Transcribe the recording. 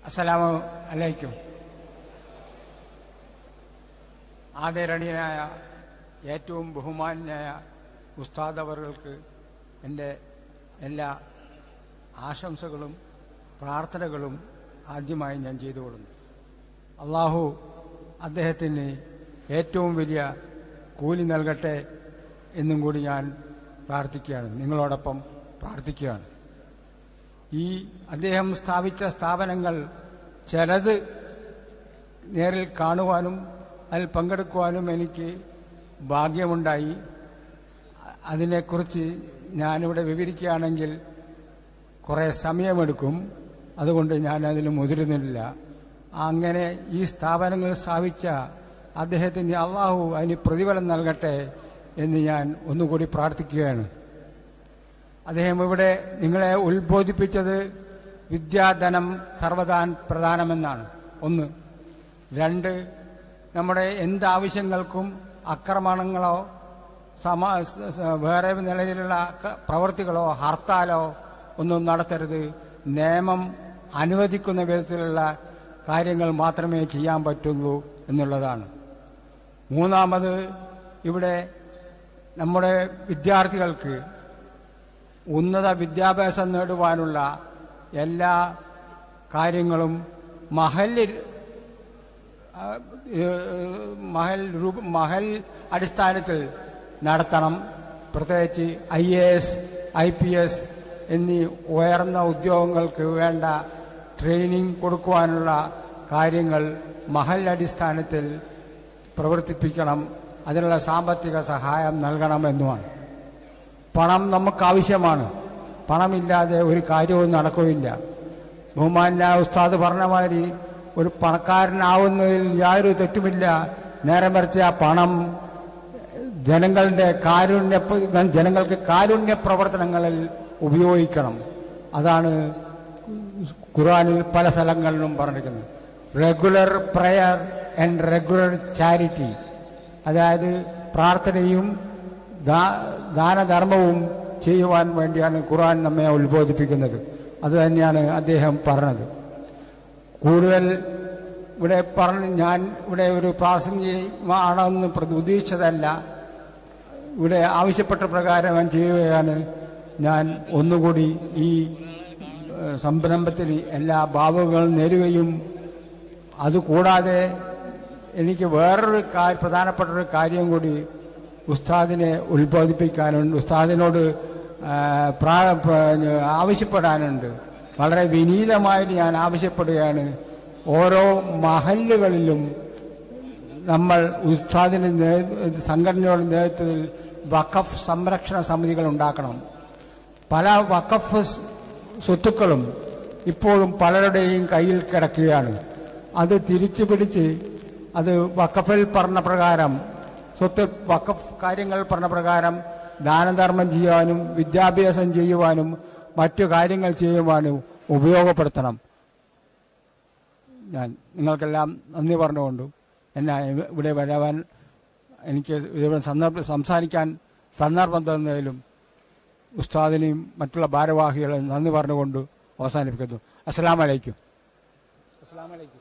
അസ്സലാമു അലൈക്കും ആദരണീയനായ ഏറ്റവും ബഹുമാന്യായ ഉസ്താദ് അവർക്ക് എൻ്റെ എല്ലാ ആശംസകളും പ്രാർത്ഥനകളും ആദ്യമായി ഞാൻ ചെയ്തുകൊള്ളുന്നു അള്ളാഹു അദ്ദേഹത്തിന് ഏറ്റവും വലിയ കൂലി നൽകട്ടെ എന്നും കൂടി ഞാൻ പ്രാർത്ഥിക്കുകയാണ് നിങ്ങളോടൊപ്പം പ്രാർത്ഥിക്കുകയാണ് ഈ അദ്ദേഹം സ്ഥാപിച്ച സ്ഥാപനങ്ങൾ ചിലത് നേരിൽ കാണുവാനും അതിൽ പങ്കെടുക്കുവാനും എനിക്ക് ഭാഗ്യമുണ്ടായി അതിനെക്കുറിച്ച് ഞാനിവിടെ വിവരിക്കുകയാണെങ്കിൽ കുറേ സമയമെടുക്കും അതുകൊണ്ട് ഞാൻ അതിൽ മുതിരുന്നില്ല അങ്ങനെ ഈ സ്ഥാപനങ്ങൾ സ്ഥാപിച്ച അദ്ദേഹത്തിന് അള്ളാഹു അതിന് പ്രതിഫലം നൽകട്ടെ എന്ന് ഞാൻ ഒന്നുകൂടി പ്രാർത്ഥിക്കുകയാണ് അദ്ദേഹം ഇവിടെ നിങ്ങളെ ഉത്ബോധിപ്പിച്ചത് വിദ്യാധനം സർവദാൻ പ്രധാനമെന്നാണ് ഒന്ന് രണ്ട് നമ്മുടെ എന്താവശ്യങ്ങൾക്കും ആക്രമണങ്ങളോ സമ സ- സ- വേറെ നിലയിലുള്ള ക- പ്രവൃത്തികളോ ഹർത്താലോ ഒന്നും നടത്തരുത് നിയമം അനുവദിക്കുന്ന വിധത്തിലുള്ള കാര്യങ്ങൾ മാത്രമേ ചെയ്യാൻ പറ്റുള്ളൂ എന്നുള്ളതാണ് മൂന്നാമത് ഇവിടെ നമ്മുടെ വിദ്യാർത്ഥികൾക്ക് ഉന്നത വിദ്യാഭ്യാസം നേടുവാനുള്ള എല്ലാ കാര്യങ്ങളും മഹലിൽ ആ, ഏഹ്, മഹൽ രൂപ മഹൽ അടിസ്ഥാനത്തിൽ നടത്തണം പ്രത്യേകിച്ച് I A S I P S എന്നീ ഉയർന്ന ഉദ്യോഗങ്ങൾക്ക് വേണ്ട ട്രെയിനിങ് കൊടുക്കുവാനുള്ള കാര്യങ്ങൾ മഹൽ അടിസ്ഥാനത്തിൽ പ്രവർത്തിപ്പിക്കണം അതിനുള്ള സാമ്പത്തിക സഹായം നൽകണമെന്നുമാണ് പണം നമുക്ക് ആവശ്യമാണ് പണമില്ലാതെ ഒരു കാര്യവും നടക്കുകയില്ല ബഹുമാന്യ ഉസ്താദ് പറഞ്ഞ മാതിരി ഒരു പണക്കാരനാവുന്നതിൽ യാതൊരു തെറ്റുമില്ല നേരെ മറിച്ച് ആ പണം ജനങ്ങളുടെ കാരുണ്യ ജനങ്ങൾക്ക് കാരുണ്യ പ്രവർത്തനങ്ങളിൽ ഉപയോഗിക്കണം അതാണ് ഖുർആനിൽ പല സ്ഥലങ്ങളിലും പറഞ്ഞിരിക്കുന്നത് regular prayer and regular charity അതായത് പ്രാർത്ഥനയും ദാ- ദാനധർമ്മവും ചെയ്യുവാൻ വേണ്ടിയാണ് ഖുർആൻ നമ്മെ ഉത്ബോധിപ്പിക്കുന്നത് അത് തന്നെയാണ് അദ്ദേഹം പറഞ്ഞത് കൂടുതൽ ഇവിടെ പറഞ്ഞ് ഞാൻ ഇവിടെ ഒരു പ്രാസംഗികമാണെന്ന് പ്ര- ഉദ്ദേശിച്ചതല്ല ഇവിടെ ആവശ്യപ്പെട്ട പ്രകാരം ഞാൻ ചെയ്യുകയാണ് ഞാൻ ഒന്നുകൂടി ഈ ഏഹ്, സംരംഭത്തിൽ എല്ലാ ഭാവുകളും നേരുകയും അതുകൂടാതെ എനിക്ക് വേറൊരു കാ- പ്രധാനപ്പെട്ട ഒരു കാര്യം കൂടി ഉസ്താദിനെ ഉത്ബോധിപ്പിക്കാനുണ്ട് ഉസ്താദിനോട് ആ, പ്രാ- പ്ര- ആവശ്യപ്പെടാനുണ്ട് വളരെ വിനീതമായിട്ട് ഞാൻ ആവശ്യപ്പെടുകയാണ് ഓരോ മഹല്ലുകളിലും നമ്മൾ ഉസ്താദിന്റെ നേ- സംഘടനയുടെ നേതൃത്വത്തിൽ വഖഫ് സംരക്ഷണ സമിതികൾ ഉണ്ടാക്കണം പല വഖഫ് സ് സ്വത്തുക്കളും ഇപ്പോഴും പലരുടെയും കയ്യിൽ കിടക്കുകയാണ് അത് തിരിച്ചു പിടിച്ച് അത് വഖഫിൽ പറഞ്ഞ പ്രകാരം സ്വത്ത് വഖഫ് കാര്യങ്ങൾ പറഞ്ഞ പ്രകാരം ദാനധർമ്മം ചെയ്യുവാനും വിദ്യാഭ്യാസം ചെയ്യുവാനും മറ്റു കാര്യങ്ങൾ ചെയ്യുവാനും ഉപയോഗപ്പെടുത്തണം ഞാൻ നിങ്ങൾക്കെല്ലാം നന്ദി പറഞ്ഞുകൊണ്ടു എന്നെ ഇവിടെ വരാൻ എനിക്ക് ഇവിടെ സന്ദർഭ സംസാരിക്കാൻ സന്ദർഭം തന്നതിലും ഉസ്താദിനെയും മറ്റുള്ള ഭാരവാഹികളെയും നന്ദി പറഞ്ഞുകൊണ്ട് അവസാനിപ്പിക്കുന്നു അസ്സലാമലൈക്കും അസ്സലാമലൈക്കും